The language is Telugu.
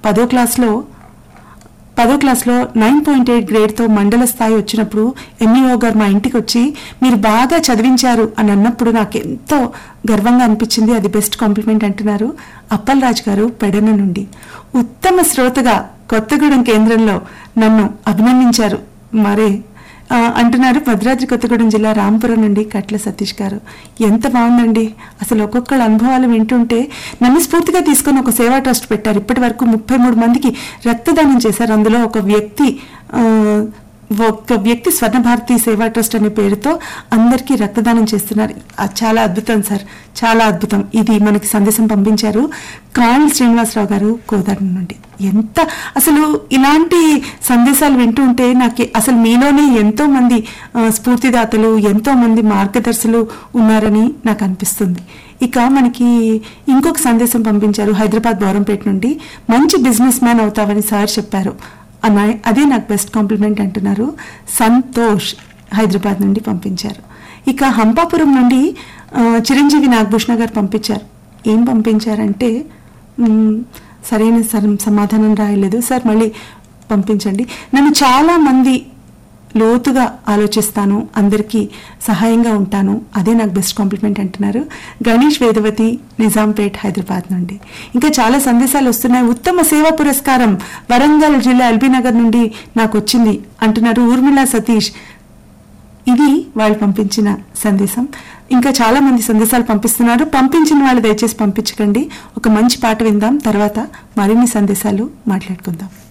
పదో క్లాస్లో పదో క్లాస్లో నైన్ పాయింట్ ఎయిట్ గ్రేడ్తో మండల స్థాయి వచ్చినప్పుడు ఎంఈఓ గారు మా ఇంటికి వచ్చి మీరు బాగా చదివించారు అని అన్నప్పుడు నాకు ఎంతో గర్వంగా అనిపించింది అది బెస్ట్ కాంప్లిమెంట్ అంటున్నారు అప్పల్ రాజ్ గారు పెడన నుండి ఉత్తమ శ్రోతగా కొత్తగూడెం కేంద్రంలో నన్ను అభినందించారు మరే ఆ, అంటున్నారు భద్రాద్రి కొత్తగూడెం జిల్లా రాంపురం నుండి కట్ల సతీష్ గారు ఎంత బాగుందండి అసలు ఒక్కొక్కళ్ళ అనుభవాలు వింటుంటే నన్ను స్ఫూర్తిగా తీసుకొని ఒక సేవా ట్రస్ట్ పెట్టారు ఇప్పటి వరకు ముప్పై మూడు మందికి రక్తదానం చేశారు అందులో ఒక వ్యక్తి ఆ, ఒక వ్యక్తి స్వర్ణ భారతి సేవా ట్రస్ట్ అనే పేరుతో అందరికీ రక్తదానం చేస్తున్నారు అది చాలా అద్భుతం సార్ చాలా అద్భుతం ఇది మనకి సందేశం పంపించారు కాళీ శ్రీనివాసరావు గారు కోదాడ నుండి ఎంత అసలు ఇలాంటి సందేశాలు వింటూ ఉంటే నాకు అసలు మీలోనే ఎంతో మంది ఆ, స్ఫూర్తిదాతలు ఎంతో మంది మార్గదర్శులు ఉన్నారని నాకు అనిపిస్తుంది ఇక మనకి ఇంకొక సందేశం పంపించారు హైదరాబాద్ బోరంపేట నుండి మంచి బిజినెస్ మ్యాన్ అవుతావని సార్ చెప్పారు అన్న అదే నాకు బెస్ట్ కాంప్లిమెంట్ అంటున్నారు సంతోష్ హైదరాబాద్ నుండి పంపించారు ఇక హంపాపురం నుండి ఆ, చిరంజీవి నాగభూషణ గారు పంపించారు ఏం పంపించారంటే మ్, సరైన సర- సమాధానం రాయలేదు సార్ మళ్ళీ పంపించండి నన్ను చాలా మంది లోతుగా ఆలోచిస్తాను అందరికీ సహాయంగా ఉంటాను అదే నాకు బెస్ట్ కాంప్లిమెంట్ అంటున్నారు గణేష్ వేదవతి నిజాంపేట్ హైదరాబాద్ నుండి ఇంకా చాలా సందేశాలు వస్తున్నాయి ఉత్తమ సేవా పురస్కారం వరంగల్ జిల్లా ఎల్బీ నగర్ నుండి నాకు వచ్చింది అంటున్నారు ఊర్మిళ సతీష్ ఇది వాళ్ళు పంపించిన సందేశం ఇంకా చాలా మంది సందేశాలు పంపిస్తున్నారు పంపించిన వాళ్ళు దయచేసి పంపించకండి ఒక మంచి పాట విందాం తర్వాత మరిన్ని సందేశాలు మాట్లాడుకుందాం